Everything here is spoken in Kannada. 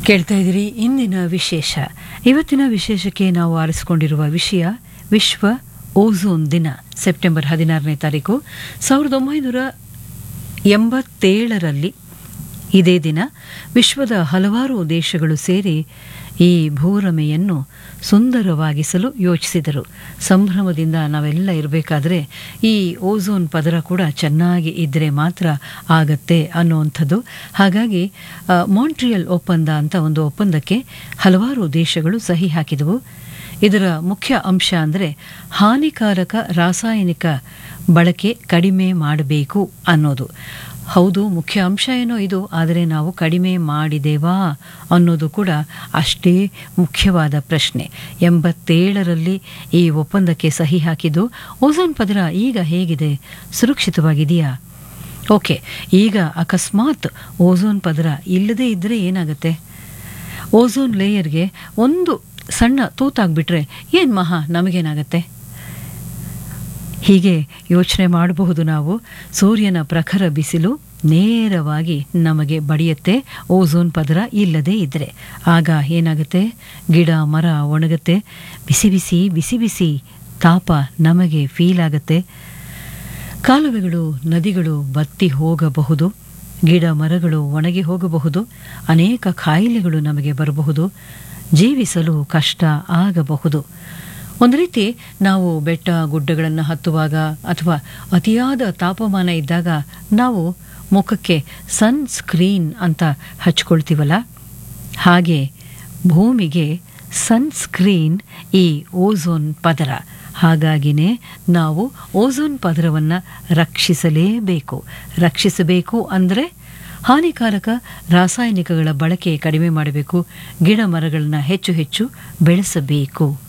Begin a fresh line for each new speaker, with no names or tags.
ಕೇಳ್ತಾ ಇದ್ದೀರಿ ಇಂದಿನ ವಿಶೇಷ ಇವತ್ತಿನ ವಿಶೇಷಕ್ಕೆ ನಾವು ಆರಿಸಿಕೊಂಡಿರುವ ವಿಷಯ ವಿಶ್ವ ಓಝೋನ್ ದಿನ ಸೆಪ್ಟೆಂಬರ್ ಹದಿನಾರನೇ ತಾರೀಕು ಸಾವಿರದ ಒಂಬೈನೂರ ಎಂಬತ್ತೇಳರಲ್ಲಿ ಇದೇ ದಿನ ವಿಶ್ವದ ಹಲವಾರು ದೇಶಗಳು ಸೇರಿ ಈ ಭೂರಮೆಯನ್ನು ಸುಂದರವಾಗಿಸಲು ಯೋಚಿಸಿದರು ಸಂಭ್ರಮದಿಂದ ನಾವೆಲ್ಲ ಇರಬೇಕಾದ್ರೆ ಈ ಓಝೋನ್ ಪದರ ಕೂಡ ಚೆನ್ನಾಗಿ ಇದ್ದರೆ ಮಾತ್ರ ಆಗತ್ತೆ ಅನ್ನುವಂಥದ್ದು ಹಾಗಾಗಿ ಆ, ಮಾಂಟ್ರಿಯಲ್ ಒಪ್ಪಂದ ಅಂತ ಒಂದು ಒಪ್ಪಂದಕ್ಕೆ ಹಲವಾರು ದೇಶಗಳು ಸಹಿ ಹಾಕಿದವು ಇದರ ಮುಖ್ಯ ಅಂಶ ಅಂದರೆ ಹಾನಿಕಾರಕ ರಾಸಾಯನಿಕ ಬಳಕೆ ಕಡಿಮೆ ಮಾಡಬೇಕು ಅನ್ನೋದು ಹೌದು ಮುಖ್ಯ ಅಂಶ ಏನೋ ಇದು ಆದರೆ ನಾವು ಕಡಿಮೆ ಮಾಡಿದೆವಾ ಅನ್ನೋದು ಕೂಡ ಅಷ್ಟೇ ಮುಖ್ಯವಾದ ಪ್ರಶ್ನೆ ಎಂಬತ್ತೇಳರಲ್ಲಿ ಈ ಒಪ್ಪಂದಕ್ಕೆ ಸಹಿ ಹಾಕಿದ್ದು ಓಝೋನ್ ಪದರ ಈಗ ಹೇಗಿದೆ ಸುರಕ್ಷಿತವಾಗಿದೆಯಾ ಓಕೆ ಈಗ ಅಕಸ್ಮಾತ್ ಓಝೋನ್ ಪದರ ಇಲ್ಲದೇ ಇದ್ದರೆ ಏನಾಗುತ್ತೆ ಓಝೋನ್ ಲೇಯರ್ಗೆ ಒಂದು ಸಣ್ಣ ತೂತಾಗ್ಬಿಟ್ರೆ ಏನು ಮಹಾ ನಮಗೇನಾಗತ್ತೆ ಹೀಗೆ ಯೋಚನೆ ಮಾಡಬಹುದು ನಾವು ಸೂರ್ಯನ ಪ್ರಖರ ಬಿಸಿಲು ನೇರವಾಗಿ ನಮಗೆ ಬಡಿಯುತ್ತೆ ಓಝೋನ್ ಪದರ ಇಲ್ಲದೇ ಇದ್ದರೆ ಆಗ ಏನಾಗುತ್ತೆ ಗಿಡ ಮರ ಒಣಗುತ್ತೆ ಬಿಸಿ ಬಿಸಿ ಬಿಸಿ ಬಿಸಿ ತಾಪ ನಮಗೆ ಫೀಲ್ ಆಗುತ್ತೆ ಕಾಲುವೆಗಳು ನದಿಗಳು ಬತ್ತಿ ಹೋಗಬಹುದು ಗಿಡ ಮರಗಳು ಒಣಗಿ ಹೋಗಬಹುದು ಅನೇಕ ಕಾಯಿಲೆಗಳು ನಮಗೆ ಬರಬಹುದು ಜೀವಿಸಲು ಕಷ್ಟ ಆಗಬಹುದು ಒಂದು ರೀತಿ ನಾವು ಬೆಟ್ಟ ಗುಡ್ಡಗಳನ್ನು ಹತ್ತುವಾಗ ಅಥವಾ ಅತಿಯಾದ ತಾಪಮಾನ ಇದ್ದಾಗ ನಾವು ಮುಖಕ್ಕೆ ಸನ್ ಸ್ಕ್ರೀನ್ ಅಂತ ಹಚ್ಕೊಳ್ತೀವಲ್ಲ ಹಾಗೆ ಭೂಮಿಗೆ ಸನ್ಸ್ಕ್ರೀನ್ ಈ ಓಝೋನ್ ಪದರ ಹಾಗಾಗಿನೇ ನಾವು ಓಝೋನ್ ಪದರವನ್ನು ರಕ್ಷಿಸಲೇಬೇಕು ರಕ್ಷಿಸಬೇಕು ಅಂದರೆ ಹಾನಿಕಾರಕ ರಾಸಾಯನಿಕಗಳ ಬಳಕೆ ಕಡಿಮೆ ಮಾಡಬೇಕು ಗಿಡ ಮರಗಳನ್ನ ಹೆಚ್ಚು ಹೆಚ್ಚು ಬೆಳೆಸಬೇಕು